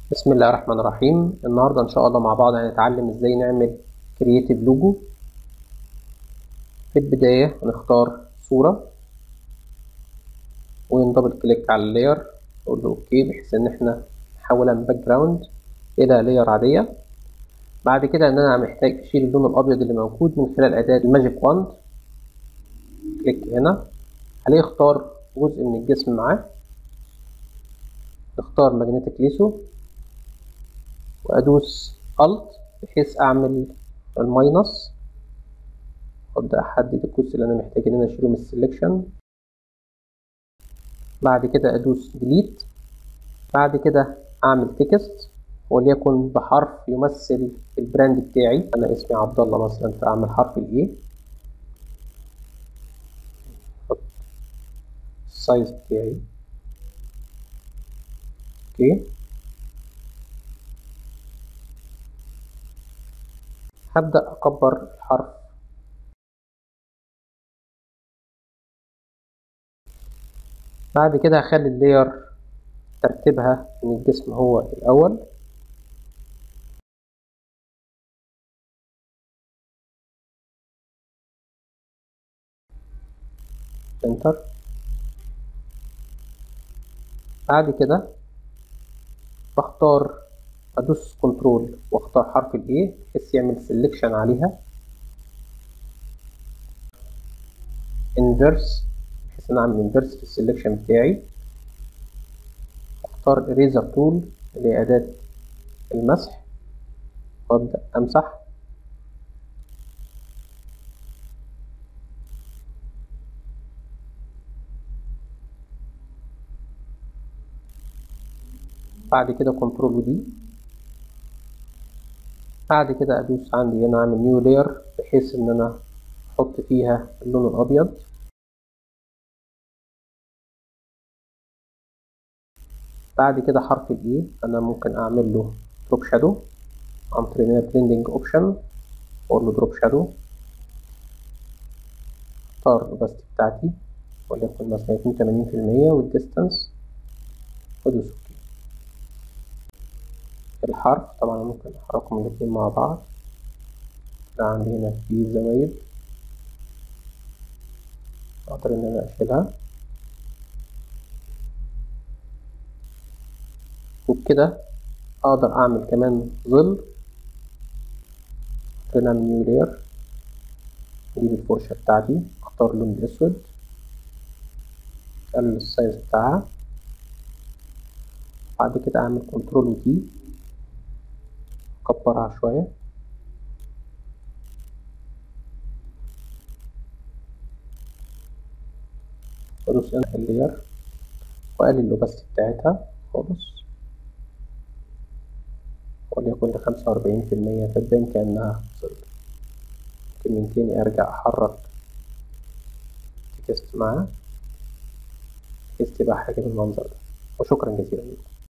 بسم الله الرحمن الرحيم النهاردة إن شاء الله مع بعض هنتعلم إزاي نعمل كرييتيف لوجو في البداية هنختار صورة وندبل كليك على اللاير نقول له أوكي بحيث إن إحنا نحولها من باك جراوند إلى لاير عادية بعد كده إن أنا محتاج أشيل اللون الأبيض اللي موجود من خلال أداة الماجيك واند كليك هنا عليه اختار جزء من الجسم معاه اختار ماجنتيك ليسو وأدوس Alt بحيث أعمل الماينس وأبدأ أحدد الجزء اللي أنا محتاج إن أنا أشيله من السلكشن بعد كده أدوس Delete بعد كده أعمل تكست وليكن بحرف يمثل البراند بتاعي أنا اسمي عبد الله مثلا فأعمل حرف ال A أحط السايز بتاعي أوكي هبدأ أكبر الحرف بعد كده هخلي اللاير ترتيبها من الجسم هو الأول انتر بعد كده بختار ادوس كنترول واختار حرف الاي بحيث يعمل سيلكشن عليها انفرس بحيث ان اعمل انفرس في السيلكشن بتاعي اختار اريزر تول اللي هي اداة المسح وابدأ امسح بعد كده كنترول ودي بعد كده ادوس عندي هنا اعمل نيو لاير بحيث ان انا احط فيها اللون الابيض بعد كده حرف الاي انا ممكن اعمل له دروب شادو عن طريق ان بليندنج اوبشن اقول له دروب شادو اختار الاوباستي بتاعتي وليكن مثلا يكون 80% والديستانس وادوس اوكي الحرف طبعا ممكن احركهم الاتنين مع بعض لا عندي هنا في زوايد اقدر ان انا اشيلها وبكده اقدر اعمل كمان ظل نعمل نيو لاير اجيب الفرشة بتاعتي اختار اللون الاسود اقلل السايز بتاعها بعد كده اعمل كنترول وتي اكبرها شوية وادوس انهي اللاير واقلل الاوباستي بتاعتها خالص وليكن لخمسة وأربعين في المية فتبان كأنها ظل ممكن من تاني أرجع أحرك تكست معاه بحيث تبقى حاجة بالمنظر ده وشكرا جزيلا لكم